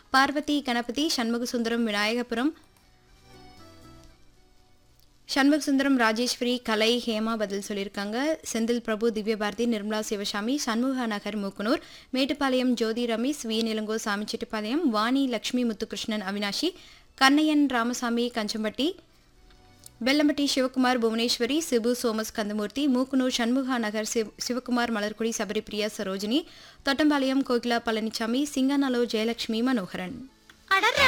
பார்வதி கணபதி சண்முகசுந்தரம் விநாயகபுரம் சண்முக சுந்தரம் ராஜேஸ்வரி கலை ஹேமா பதில் சொல்லியிருக்காங்க செந்தில் பிரபு திவ்யபாரதி நிர்மலா சிவசாமி சண்முகா நகர் மூக்குனூர் மேட்டுப்பாளையம் ஜோதி ரமேஷ் வி நிலங்கோ சாமிச்செட்டிப்பாளையம் வாணி லட்சுமி முத்துகிருஷ்ணன் அவினாஷி கண்ணையன் ராமசாமி கஞ்சம்பட்டி வெல்லம்பட்டி சிவகுமார் புவனேஸ்வரி சிபு சோமஸ் கந்தமூர்த்தி மூக்குனூர் சண்முகா நகர் சிவ சிவகுமார் மலர்குடி சபரிபிரியா சரோஜினி தொட்டம்பாளையம் கோகிலா பழனிசாமி சிங்கநல்லூர் ஜெயலட்சுமி மனோகரன் அடர்ற